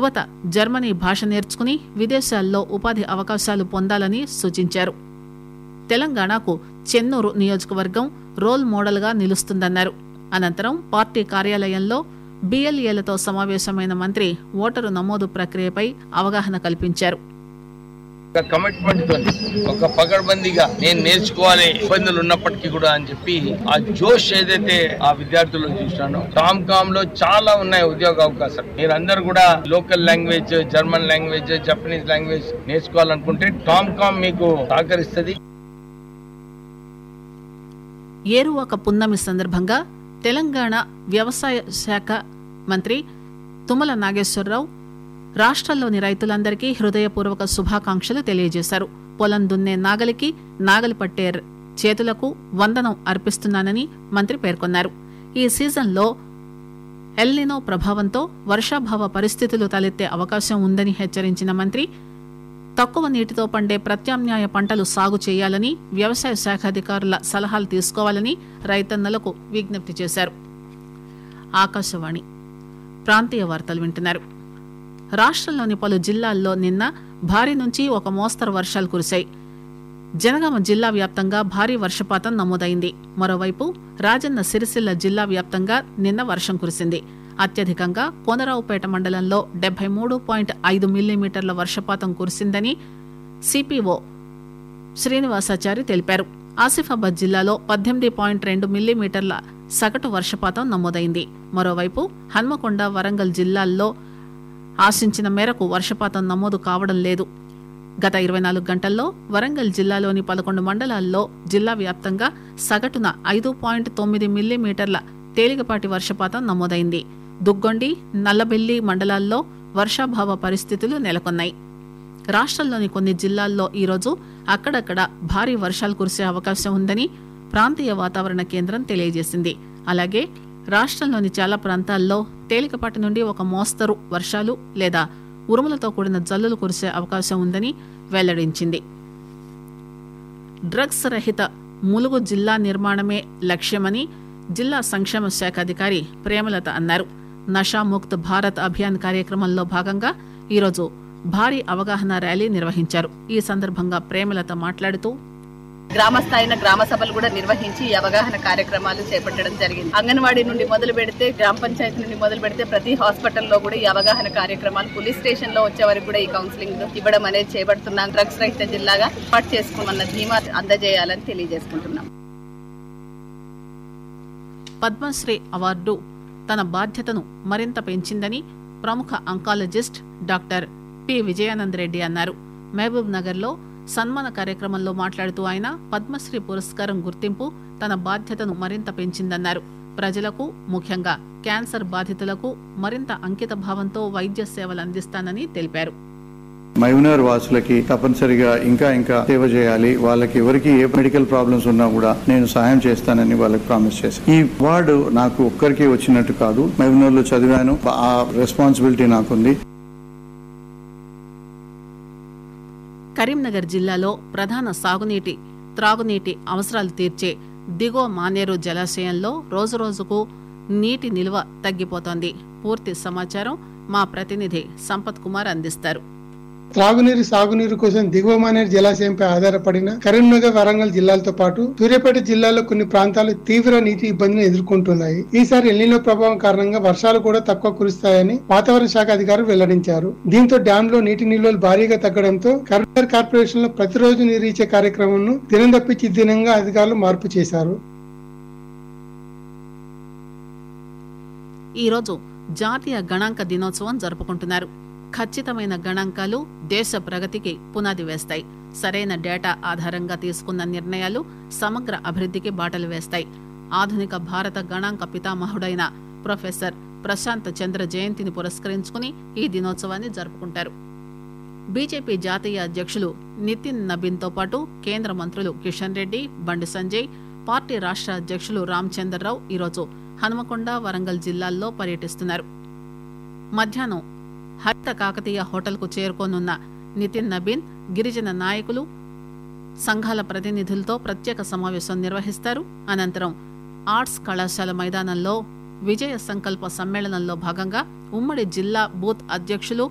యువత జర్మనీ భాష నేర్చుకుని విదేశాల్లో ఉపాధి అవకాశాలు పొందాలని సూచించారు తెలంగాణకు చెన్నూరు నియోజకవర్గం రోల్ మోడల్గా నిలుస్తుందన్నారు అనంతరం పార్టీ కార్యాలయంలో బీఎల్ఏలతో సమావేశమైన మంత్రి ఓటరు నమోదు ప్రక్రియపై అవగాహన కల్పించారు ఒక కమిట్మెంట్ తోని ఒక పగడ్బందీగా నేను నేర్చుకోవాలి ఇబ్బందులు ఉన్నప్పటికీ కూడా అని చెప్పి ఆ జోష్ ఏదైతే ఆ విద్యార్థుల్లో చూసినానో టామ్ కామ్ లో చాలా ఉన్నాయి ఉద్యోగ అవకాశాలు మీరు అందరు కూడా local language German language Japanese language నేర్చుకోవాలనుకుంటే టామ్ కామ్ మీకు సహకరిస్తుంది ఏరువాక పున్నమి సందర్భంగా తెలంగాణ వ్యవసాయ శాఖ మంత్రి తుమ్మల నాగేశ్వరరావు రాష్ట్రంలోని రైతులందరికీ హృదయపూర్వక శుభాకాంక్షలు తెలియజేశారు పొలం దున్నే నాగలికి నాగలి పట్టే ర- చేతులకు వందనం అర్పిస్తున్నానని మంత్రి పేర్కొన్నారు ఈ సీజన్లో ఎల్నినో ప్రభావంతో వర్షాభావ పరిస్థితులు తలెత్తే అవకాశం ఉందని హెచ్చరించిన మంత్రి తక్కువ నీటితో పండే ప్రత్యామ్నాయ పంటలు సాగు చేయాలని వ్యవసాయ శాఖ అధికారుల సలహాలు తీసుకోవాలని రైతన్నలకు విజ్ఞప్తి చేశారు ఆకాశవాణి ప్రాంతీయ వార్తలు వింటున్నారు రాష్ట్రంలోని పలు జిల్లాల్లో నిన్న భారీ నుంచి ఒక మోస్తరు వర్షాలు కురిశాయి జనగామ జిల్లా వ్యాప్తంగా భారీ వర్షపాతం నమోదైంది మరోవైపు రాజన్న సిరిసిల్ల జిల్లా వ్యాప్తంగా నిన్న వర్షం కురిసింది అత్యధికంగా కోనరావుపేట మండలంలో డెబ్బై మూడు పాయింట్ ఐదు మిల్లీమీటర్ల వర్షపాతం కురిసిందని సిపిఓ శ్రీనివాసాచారి తెలిపారు ఆసిఫాబాద్ జిల్లాలో పద్దెనిమిది పాయింట్ రెండు మిల్లీమీటర్ల సగటు వర్షపాతం నమోదైంది మరోవైపు హన్మకొండ వరంగల్ జిల్లాల్లో ఆశించిన మేరకు వర్షపాతం నమోదు కావడం లేదు గత ఇరవై నాలుగు గంటల్లో వరంగల్ జిల్లాలోని పదకొండు మండలాల్లో జిల్లా వ్యాప్తంగా సగటున ఐదు పాయింట్ తొమ్మిది మిల్లీమీటర్ల తేలికపాటి వర్షపాతం నమోదైంది దుగ్గొండి నల్లబెల్లి మండలాల్లో వర్షాభావ పరిస్థితులు నెలకొన్నాయి రాష్ట్రంలోని కొన్ని జిల్లాల్లో ఈరోజు అక్కడక్కడ భారీ వర్షాలు కురిసే అవకాశం ఉందని ప్రాంతీయ వాతావరణ కేంద్రం తెలియజేసింది అలాగే రాష్ట్రంలోని చాలా ప్రాంతాల్లో తేలికపాటి నుండి ఒక మోస్తరు వర్షాలు లేదా ఉరుములతో కూడిన జల్లులు కురిసే అవకాశం ఉందని వెల్లడించింది డ్రగ్స్ రహిత ములుగు జిల్లా నిర్మాణమే లక్ష్యమని జిల్లా సంక్షేమ శాఖ అధికారి ప్రేమలత అన్నారు నషాముక్త్ భారత్ అభియాన్ కార్యక్రమంలో భాగంగా ఈరోజు భారీ అవగాహన ర్యాలీ నిర్వహించారు ఈ సందర్భంగా ప్రేమలత మాట్లాడుతూ గ్రామ స్థాయిన గ్రామ సభలు కూడా నిర్వహించి ఈ అవగాహన కార్యక్రమాలు చేపట్టడం జరిగింది అంగన్వాడీ నుండి మొదలు పెడితే గ్రామ పంచాయతీ నుండి మొదలు పెడితే ప్రతి హాస్పిటల్లో కూడా ఈ అవగాహన కార్యక్రమాలు పోలీస్ స్టేషన్ లో వచ్చే వరకు కూడా ఈ కౌన్సిలింగ్ ఇవ్వడం అనేది చేపడుతున్నాం డ్రగ్స్ రహిత జిల్లాగా ఏర్పాటు చేసుకోమన్న ధీమా అందజేయాలని తెలియజేసుకుంటున్నాం పద్మశ్రీ అవార్డు తన బాధ్యతను మరింత పెంచిందని ప్రముఖ oncologist doctor P Vijayanand Reddy అన్నారు మహబూబ్ నగర్ లో సన్మాన కార్యక్రమంలో మాట్లాడుతూ ఆయన పద్మశ్రీ పురస్కారం గుర్తింపు తన బాధ్యతను మరింత పెంచిందన్నారు ప్రజలకు ముఖ్యంగా క్యాన్సర్ బాధితులకు మరింత అంకిత భావంతో వైద్య సేవలు అందిస్తానని తెలిపారు మైనర్ వాసులకి తప్పనిసరిగా ఇంకా ఇంకా సేవ చేయాలి వాళ్ళకి ఎవరికి ఏ మెడికల్ ప్రాబ్లమ్స్ ఉన్నా కూడా నేను సహాయం చేస్తానని వాళ్ళకి ప్రామిస్ చేశాను ఈ అవార్డు నాకు ఒక్కరికి వచ్చినట్టు కాదు మైనర్ లో చదివాను ఆ రెస్పాన్సిబిలిటీ నాకుంది కరీంనగర్ జిల్లాలో ప్రధాన సాగునీటి త్రాగునీటి అవసరాలు తీర్చే దిగువ మానేరు జలాశయంలో రోజురోజుకు నీటి నిల్వ తగ్గిపోతోంది పూర్తి సమాచారం మా ప్రతినిధి సంపత్ కుమార్ అందిస్తారు త్రాగునీరు సాగునీరు కోసం దిగువ మానేరు జలాశయంపై ఆధారపడిన కరీంనగర్ వరంగల్ జిల్లాలతో పాటు సూర్యాపేట జిల్లాలో కొన్ని ప్రాంతాలు తీవ్ర నీటి ఇబ్బందులు ఎదుర్కొంటున్నాయి ఈసారి ఎల్లినో ప్రభావం కారణంగా వర్షాలు కూడా తక్కువ కురుస్తాయని వాతావరణ శాఖ అధికారులు వెల్లడించారు దీంతో డ్యామ్ లో నీటి నిల్వలు భారీగా తగ్గడంతో కరీంనగర్ కార్పొరేషన్ లో ప్రతిరోజు నీరు ఇచ్చే కార్యక్రమంను దినం తప్పించి దినంగా అధికారులు మార్పు చేశారు ఈరోజు జాతీయ గణాంక దినోత్సవం జరుపుకుంటున్నారు ఖచ్చితమైన గణాంకాలు దేశ ప్రగతికి పునాది వేస్తాయి సరైన డేటా ఆధారంగా తీసుకున్న నిర్ణయాలు సమగ్ర అభివృద్ధికి బాటలు వేస్తాయి ఆధునిక భారత గణాంక పితామహుడైన ప్రొఫెసర్ ప్రశాంత్ చంద్ర జయంతిని పురస్కరించుకుని ఈ దినోత్సవాన్ని జరుపుకుంటారు బీజేపీ జాతీయ అధ్యక్షులు నితిన్ నబీన్తో పాటు కేంద్ర మంత్రులు కిషన్ రెడ్డి బండి సంజయ్ పార్టీ రాష్ట్ర అధ్యక్షులు రామచంద్రరావు ఈరోజు హనుమకొండ వరంగల్ జిల్లాల్లో పర్యటిస్తున్నారు మధ్యాహ్నం హరిత కాకతీయ హోటల్కు చేరుకోనున్న నితిన్ నబీన్ గిరిజన నాయకులు సంఘాల ప్రతినిధులతో ప్రత్యేక సమావేశం నిర్వహిస్తారు అనంతరం ఆర్ట్స్ కళాశాల మైదానంలో విజయ సంకల్ప సమ్మేళనంలో భాగంగా ఉమ్మడి జిల్లా బూత్ అధ్యక్షులు